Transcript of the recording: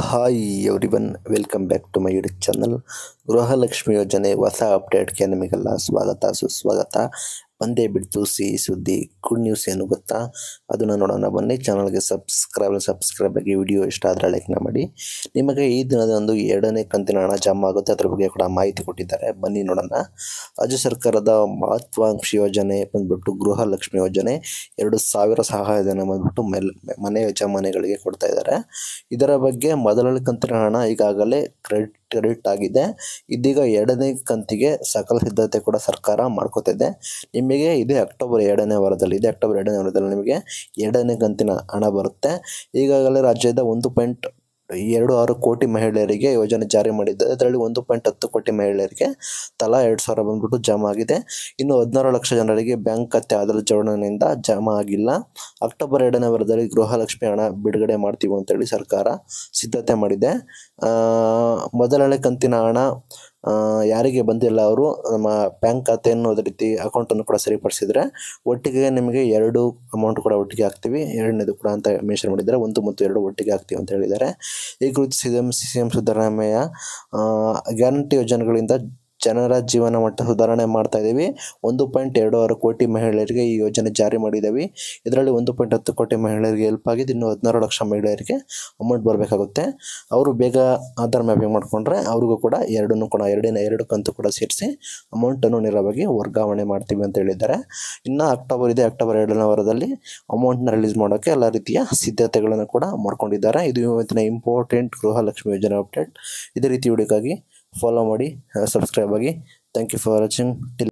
hi everyone welcome back to my YouTube channel Gruhalakshmi ಯೋಜನೆ ಹೊಸ ಅಪ್ಡೇಟ್ಗೆ ನಿಮಗೆಲ್ಲ ಸ್ವಾಗತ ಸುಸ್ವಾಗತ ಬಂದೇ ಬಿಡ್ತು ಸಿಹಿ ಸುದ್ದಿ ಗುಡ್ ನ್ಯೂಸ್ ಏನು ಗೊತ್ತಾ ಅದನ್ನು ನೋಡೋಣ ಬನ್ನಿ ಚಾನಲ್ಗೆ ಸಬ್ಸ್ಕ್ರೈಬ್ ಸಬ್ಸ್ಕ್ರೈಬ್ ಆಗಿ ವಿಡಿಯೋ ಇಷ್ಟ ಆದರೆ ಲೈಕ್ನ ಮಾಡಿ ನಿಮಗೆ ಈ ದಿನದಂದು ಎರಡನೇ ಕಂತಿನ ಹಣ ಜಮಾ ಆಗುತ್ತೆ ಅದ್ರ ಬಗ್ಗೆ ಕೂಡ ಮಾಹಿತಿ ಕೊಟ್ಟಿದ್ದಾರೆ ಬನ್ನಿ ನೋಡೋಣ ರಾಜ್ಯ ಸರ್ಕಾರದ ಮಹತ್ವಾಕಾಂಕ್ಷಿ ಯೋಜನೆ ಬಂದ್ಬಿಟ್ಟು ಗೃಹಲಕ್ಷ್ಮಿ ಯೋಜನೆ ಎರಡು ಸಾವಿರ ಸಹಾಯಧನ ಬಂದ್ಬಿಟ್ಟು ಮೆಲ್ ಮನೆ ಯಜಮಾನಿಗಳಿಗೆ ಕೊಡ್ತಾ ಇದ್ದಾರೆ ಇದರ ಬಗ್ಗೆ ಮೊದಲನೇ ಕಂತಿನ ಹಣ ಈಗಾಗಲೇ ಕ್ರೆಡಿಟ್ ಕ್ರೆಡಿಟ್ ಆಗಿದೆ ಇದೀಗ ಎರಡನೇ ಕಂತಿಗೆ ಸಕಲ ಸಿದ್ಧತೆ ಕೂಡ ಸರ್ಕಾರ ಮಾಡ್ಕೋತಿದೆ ನಿಮಗೆ ಇದೇ ಅಕ್ಟೋಬರ್ ಎರಡನೇ ವಾರದಲ್ಲಿ ಇದೆ ಅಕ್ಟೋಬರ್ ಎರಡನೇ ವಾರದಲ್ಲಿ ನಿಮಗೆ ಎರಡನೇ ಕಂತಿನ ಹಣ ಬರುತ್ತೆ ಈಗಾಗಲೇ ರಾಜ್ಯದ ಒಂದು ಪಾಯಿಂಟ್ ಎರಡು ಆರು ಕೋಟಿ ಮಹಿಳೆಯರಿಗೆ ಯೋಜನೆ ಜಾರಿ ಮಾಡಿದ್ದಾರೆ ಅದರಲ್ಲಿ ಒಂದು ಪಾಯಿಂಟ್ ಹತ್ತು ಕೋಟಿ ಮಹಿಳೆಯರಿಗೆ ತಲಾ ಎರಡು ಸಾವಿರ ಬಂದ್ಬಿಟ್ಟು ಜಮಾ ಆಗಿದೆ ಇನ್ನು ಹದಿನಾರು ಲಕ್ಷ ಜನರಿಗೆ ಬ್ಯಾಂಕ್ ಖಾತೆ ಆಧಾರ್ ಜೋಡಣೆಯಿಂದ ಜಮಾ ಆಗಿಲ್ಲ ಅಕ್ಟೋಬರ್ ಎರಡನೇ ವಾರದಲ್ಲಿ ಗೃಹಲಕ್ಷ್ಮಿ ಹಣ ಬಿಡುಗಡೆ ಮಾಡ್ತೀವಿ ಅಂತೇಳಿ ಸರ್ಕಾರ ಸಿದ್ಧತೆ ಮಾಡಿದೆ ಆ, ಮೊದಲನೇ ಕಂತಿನ ಹಣ ಆ, ಯಾರಿಗೆ ಬಂದಿಲ್ಲ ಅವರು ನಮ್ಮ ಬ್ಯಾಂಕ್ ಖಾತೆಯನ್ನು ಅದೇ ರೀತಿ ಅಕೌಂಟನ್ನು ಕೂಡ ಸರಿಪಡಿಸಿದ್ರೆ ಒಟ್ಟಿಗೆ ನಿಮಗೆ ಎರಡು ಅಮೌಂಟ್ ಕೂಡ ಒಟ್ಟಿಗೆ ಹಾಕ್ತೀವಿ ಎರಡನೇದು ಕೂಡ ಅಂತ ಮೆನ್ಷನ್ ಮಾಡಿದ್ದಾರೆ ಒಂದು ಮತ್ತು ಎರಡು ಒಟ್ಟಿಗೆ ಹಾಕ್ತೀವಿ ಅಂತ ಹೇಳಿದ್ದಾರೆ ಈ ಕುರಿತು C M C M Siddaramaiah guarantee ಯೋಜನೆಗಳಿಂದ ಜನರ ಜೀವನ ಮಟ್ಟ ಸುಧಾರಣೆ ಮಾಡ್ತಾ ಇದ್ದೀವಿ ಒಂದು ಪಾಯಿಂಟ್ ಎರಡು ಆರು ಕೋಟಿ ಮಹಿಳೆಯರಿಗೆ ಈ ಯೋಜನೆ ಜಾರಿ ಮಾಡಿದ್ದೀವಿ ಇದರಲ್ಲಿ ಒಂದು ಪಾಯಿಂಟ್ ಹತ್ತು ಕೋಟಿ ಮಹಿಳೆಯರಿಗೆ ಹೆಲ್ಪ್ ಆಗಿದೆ ಇನ್ನು ಹದಿನಾರು ಲಕ್ಷ ಮಹಿಳೆಯರಿಗೆ ಅಮೌಂಟ್ ಬರಬೇಕಾಗುತ್ತೆ ಅವರು ಬೇಗ ಆಧಾರ್ ಮ್ಯಾಪಿಂಗ್ ಮಾಡಿಕೊಂಡ್ರೆ ಅವ್ರಿಗೂ ಕೂಡ ಎರಡನ್ನೂ ಕೂಡ ಎರಡಿನ ಎರಡು ಕಂತು ಕೂಡ ಸೇರಿಸಿ ಅಮೌಂಟನ್ನು ನೇರವಾಗಿ ವರ್ಗಾವಣೆ ಮಾಡ್ತೀವಿ ಅಂತ ಹೇಳಿದ್ದಾರೆ ಇನ್ನು ಅಕ್ಟೋಬರ್ ಇದೆ ಅಕ್ಟೋಬರ್ ಎರಡನೇ ವಾರದಲ್ಲಿ ಅಮೌಂಟ್ನ ರಿಲೀಸ್ ಮಾಡೋಕ್ಕೆ ಎಲ್ಲ ರೀತಿಯ ಸಿದ್ಧತೆಗಳನ್ನು ಕೂಡ ಮಾಡ್ಕೊಂಡಿದ್ದಾರೆ ಇದು ಇವತ್ತಿನ ಇಂಪಾರ್ಟೆಂಟ್ ಗೃಹಲಕ್ಷ್ಮಿ ಯೋಜನೆ ಅಪ್ಡೇಟ್ ಇದೇ ರೀತಿ ವಿಡಿಯೋಕ್ಕಾಗಿ ಫಾಲೋ ಮಾಡಿ ಸಬ್ಸ್ಕ್ರೈಬ್ ಆಗಿ thank you for watching till